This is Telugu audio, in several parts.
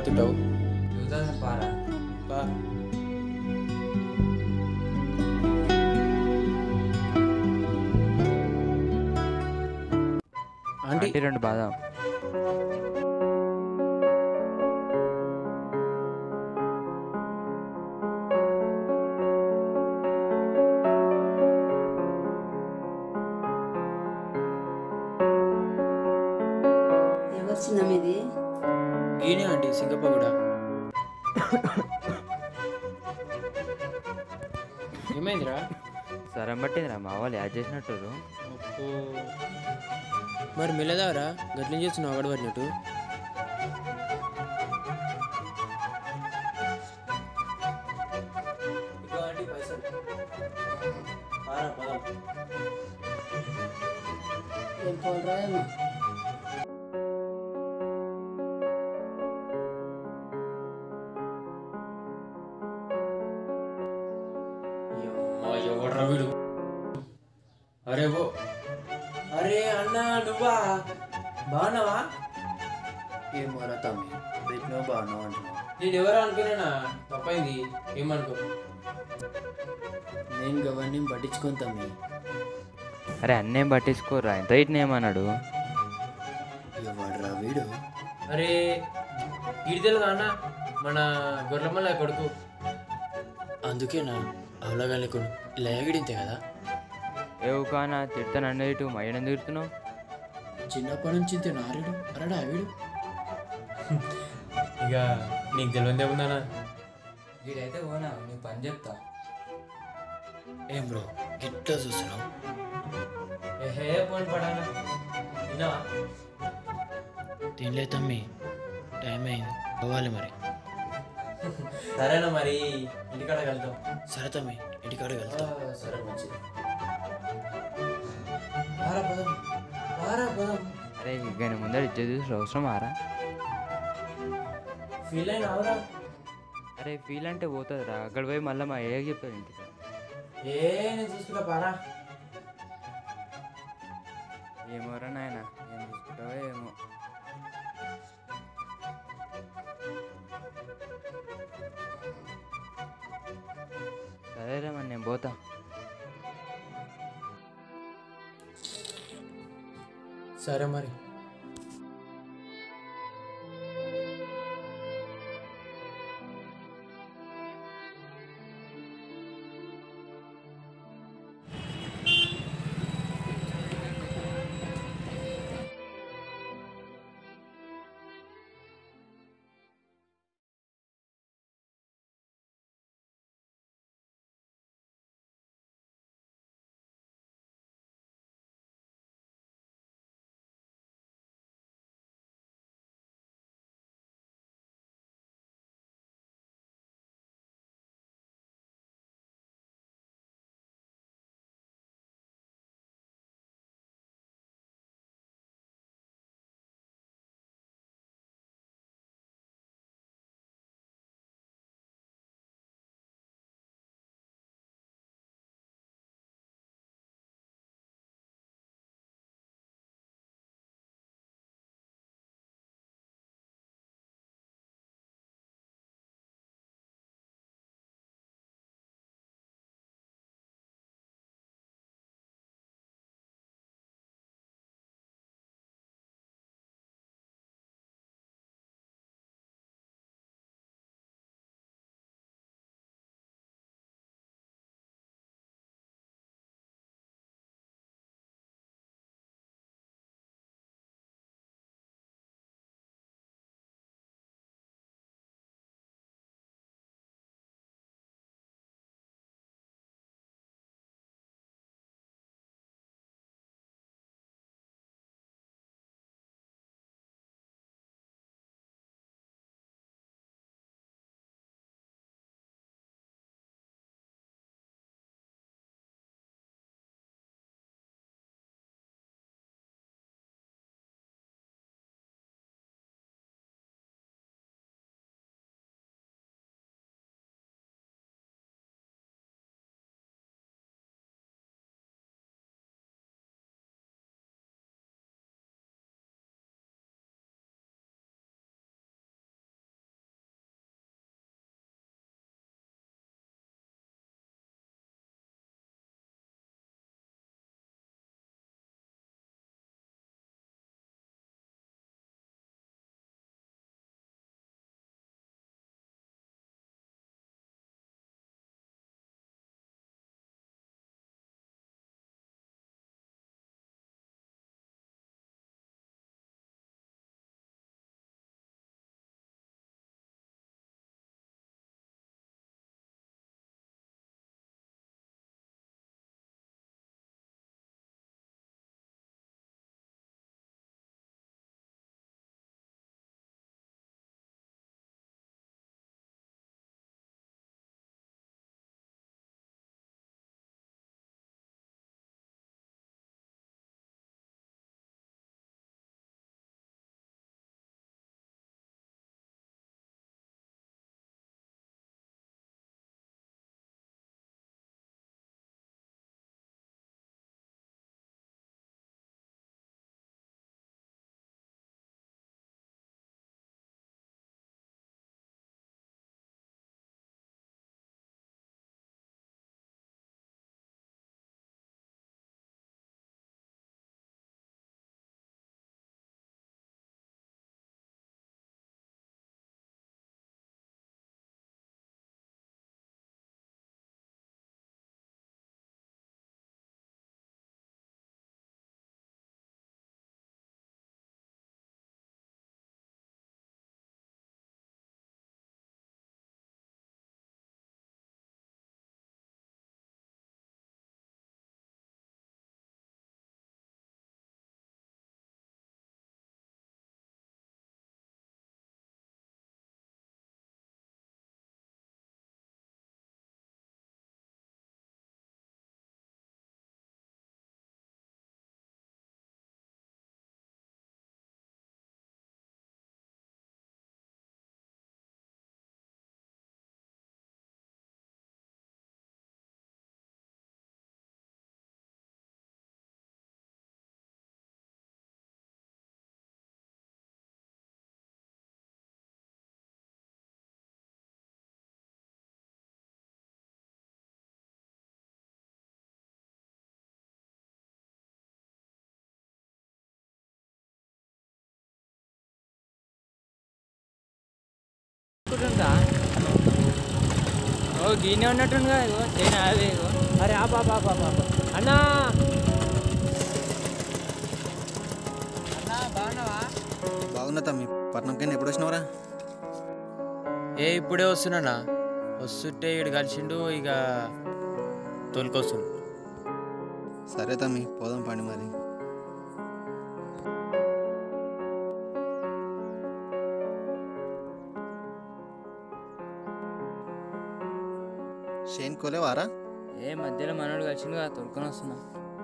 పోతుంటావు చూద్దాం పారా బా ఆంటీ ఆంటీ రెండు బాదం ఎవరు చిన్న మీది ఈయనే ఆంటీ సింగప్ప కూడా ఏమైందిరా సరం పట్టిందిరా మా వాళ్ళు యాడ్ చేసినట్టు అబ్బో. మరి మెల్లదావరా గట్ల చేస్తున్నావు అగడ పడినట్టు ఏం పోలరా ఏమో ఎవడ్రా వీడు అరే బో అరే అన్న నువ్వా బాగున్నావా ఏమోరా తమ్మి పెట్టినావు బాగున్నావు అంటున్నావు నేను ఎవరు అనుకున్నానా తప్పైంది ఏమనుకో నేను గవర్ని పట్టించుకొని తమ్మి అరే అన్నేం పట్టించుకోరా ఎంత ఇట్నేమన్నాడు ఎవడ్రా వీడు అరే ఇడి తెలుగు అన్న మన గొర్రెమల్ల కొడుకు అందుకేనా అవలాగా లేకుండా ఇలా ఎగిడింతే కదా ఏ కానా తిడతాను అన్న ఇటు మయ్యడం తిడుతున్నావు చిన్నప్పటి నుంచి ఇంతే నారుడు అరడా వీడు ఇక నీకు తెలియదే ఉందన్నా వీడైతే ఓనా నీ పని చెప్తా ఏం బ్రో గిట్లా చూస్తున్నావు హే పోని పడానా విన్నావా తినలే తమ్మి టైం అయింది పోవాలి మరి సరేనా మరి ఇంటికాడ వెళ్తాం సరే తమ్మి ఇంటికాడికి వెళ్తా సరే మంచిది వారా పదం వారా పదం అరే ఇక ముందర ఇచ్చే చూసి అవసరం ఆరా ఫీల్ అయిన అవరా అరే ఫీల్ అంటే పోతుందిరా అక్కడ పోయి మళ్ళీ మా ఏ చెప్తాడు ఇంటికి ఏ నేను చూసుకుంటా పారా ఏమోరా నాయన ఏం చూసుకుంటావో ఏమో సరేరా మరి నేను పోతా సరే మరి ఓ గీనే ఉన్నట్టుండగా ఇగో చైనా అవే ఇగో అరే ఆ పాప పాప అన్నా అన్నా బాగున్నావా బాగున్నా తమ్మి పట్నంకైనా ఎప్పుడు వచ్చినవరా ఏ ఇప్పుడే వస్తున్నానా వస్తుంటే ఇడు కలిసిండు ఇక తోలుకొస్తుండు సరే తమ్మి పోదాం పండి మరి షేన్ కోలేవారా ఏ మధ్యలో మనోడు కలిసిండుగా తొడుకొని వస్తున్నా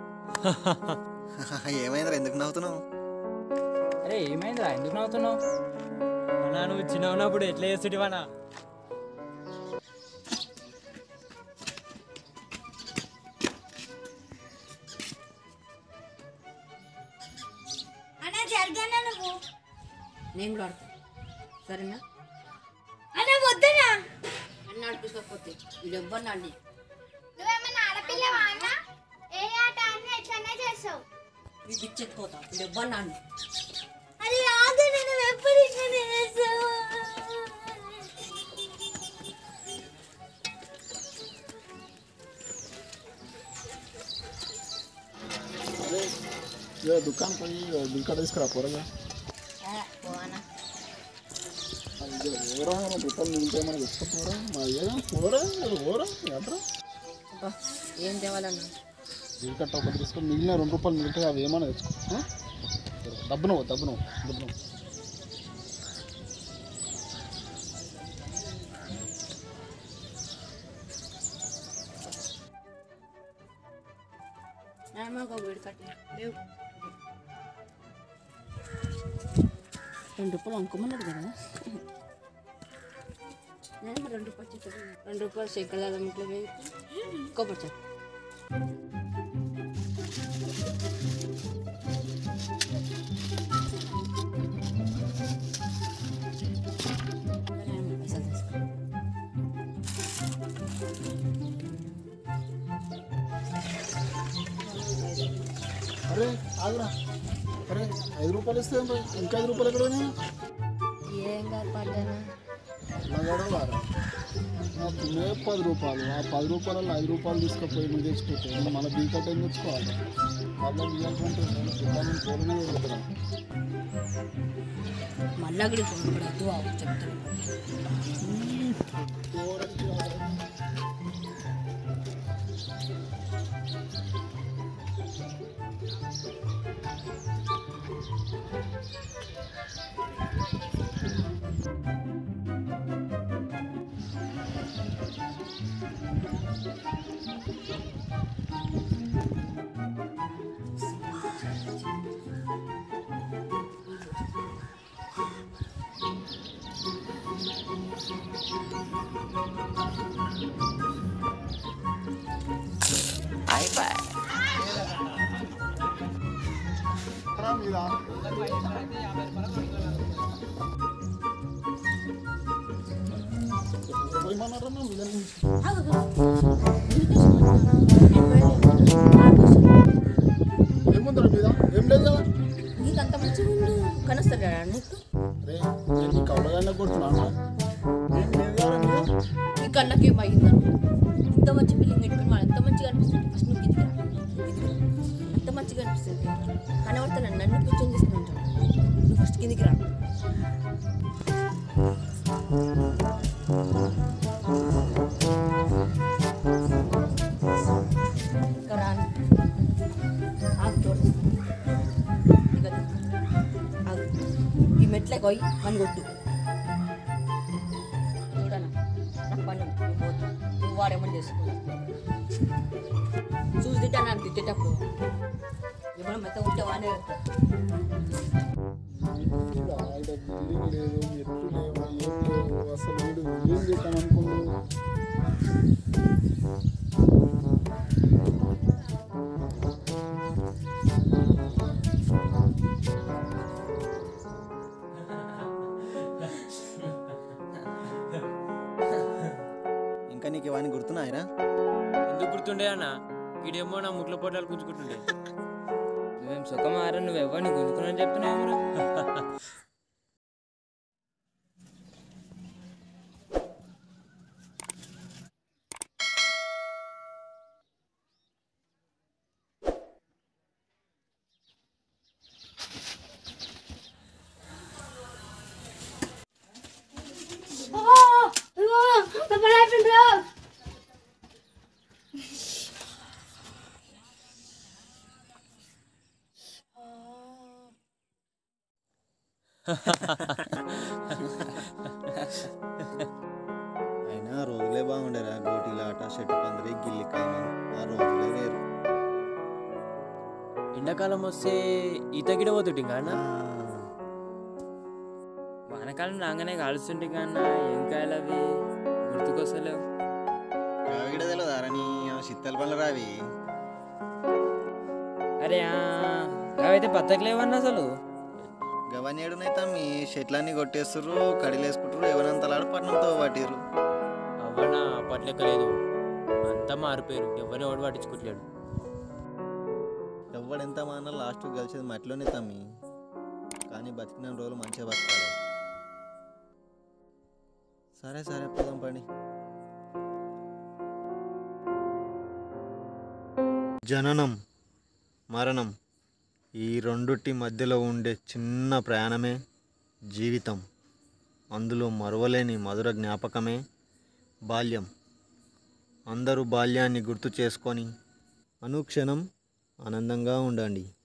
ఏమైందిరా ఎందుకు నవ్వుతున్నావు అరే ఏమైందిరా ఎందుకు నవ్వుతున్నావు అన్నా నువ్వు చిన్న ఉన్నప్పుడు ఎట్లా చేస్తుంటివనా అన్న జరగన్నా నువ్వు నేను కూడా ఆడతా సరేనా అన్న వద్దనా అన్న నడిపించకపోతే వీడు ఎవ్వరు అండి నువ్వేమన్నా ఆడపిల్లవా అన్న ఏ ఆట అన్న ఎట్లనే చేస్తావు ఈ పిచ్చి ఎత్తుకోతా వీడు ఎవ్వరు అండి అది రాదు నేను ఎప్పుడు ఇట్లనే చేస్తావు ఇక దుకాణం పోయి బిల్ కట్ట తీసుకురా పోరగా పోరా రెండు రూపాయలు మిగిలితే మనకి తెచ్చుకోపోరా మా ఏదో పోరా పోరా ఎట్రా ఏం తేవాలన్నా బిల్ కట్ట ఒకటి తీసుకొని మిగిలిన రెండు రూపాయలు మిగిలితే అవి ఏమైనా తెచ్చుకో ఆ? డబ్బును డబ్బును డబ్బును నాయమ్మకు ఒక వీడు కట్టి లేవు రెండు రూపాయలు అనుకోమన్నాడు కదా నేను రెండు రూపాయలు చెప్పాను రెండు రూపాయలు శంకర్ ఇంట్లో వేయి కొబ్బరి చెట్టు నాయమ్మ పైసలు తీసుకో. అరే ఆగురా అరే ఐదు రూపాయలు ఇస్తే ఏం పోయి? ఇంకా ఐదు రూపాయలు ఎక్కడ పోయినాయి? ఏం కాదు పడ్డానా నగడవారా నాకు తినే పది రూపాయలు ఆ పది రూపాయలలో ఐదు రూపాయలు తీసుకుపోయి మీరు తెచ్చుకుంటే మళ్ళీ బిల్ కట్ట ఏం తెచ్చుకోవాలి మళ్ళీ ఇవ్వాలంటే దుకాణం పోలనే వెళ్తున్నాను మళ్ళా కూడా కొనుక్కోవద్దు అవు చెప్తాను ఎకరా మీద పోయమన్నారన్నా మీద నుంచి ఏముందిరా మీద ఏం లేదు కదా నీకు అంత మంచిగా ఉండు కనొస్తాడు నీకు రే నేను నీ కవలగానే కొడుతున్నాను ఏం లేదు కదా మీద నీ కళ్ళకి ఏమైందని ఇంత మంచి బిల్లింగ్ పెట్టుకుని వాళ్ళు ఎంత మంచిగా అనిపిస్తుంది ఫస్ట్ నువ్వు కిందికి రా. కిందికి రా. అంత మంచిగా అనిపిస్తుంది కనబడతాను నన్ను కూర్చొని తీసుకుంటాను నువ్వు ఫస్ట్ కిందికి రా ఇంకా రాను ఆగు చూడొస్తాను ఇక ఆగు ఈ మెట్లకి పోయి అని కొట్టు చూడనా నాకు పని ఉంది. నువ్వు పోతు నువ్వు వాడేమని చేసుకో చూసి తిట్టా నన్ను తిట్టేటప్పుడు ఎవరు మెత్త ఉంటే వాడే ఈడ ఈడ బిల్డింగ్ లేదు ఎట్లు లేవు ఏం లేవు అసలు వీడు ఏం చేద్దాం అనుకున్నాడు ఇంకా నీకు ఇవన్నీ గుర్తున్నాయరా ఎందుకు గుర్తుండే అన్న వీడేమో నా ముట్ల పొట్లాలు గుంజుకుంటుండే నువ్వేం సుఖమారా నువ్వు ఎవరిని గుంజుకుని చెప్తున్నావు అయినా రోజులే బాగుండేరా గోటీలాట చెట్టు పందిరి గిల్లి కామ ఆ రోజులే వేరు ఎండాకాలం వస్తే ఈత గిడ పోతుంటే ఇంకా అన్న ఆ, వానకాలం రాగానే కాలుస్తుంటే కన్నా ఏం కాయలు అవి గుర్తుకొస్తలేవు అవి కూడా తెలియదారా నీ చిత్తల పనులు రావి అరే ఆ, అవైతే బతకలేవన్న అసలు గవన్నీ ఏడునైతే మీ చెట్లన్నీ కొట్టేస్తుర్రు కడిలేసుకుంటారు ఎవరంతలాడు పట్నంతో పట్టిర్రు అవ్వనా అప్పట్లెక్క లేదు అంతా మారిపోయారు ఎవరిని ఎవడు పట్టించుకోవట్లేడు ఎవడెంత మాన లాస్ట్ కలిసేది మట్టిలోనే తమ్మి కానీ బతికిన రోజులు మంచిగా బతకాలి సరే సరే పోదాం పని జననం మరణం ఈ రెండుటి మధ్యలో ఉండే చిన్న ప్రయాణమే జీవితం అందులో మరువలేని మధుర జ్ఞాపకమే బాల్యం అందరూ బాల్యాన్ని గుర్తు చేసుకొని అనుక్షణం ఆనందంగా ఉండండి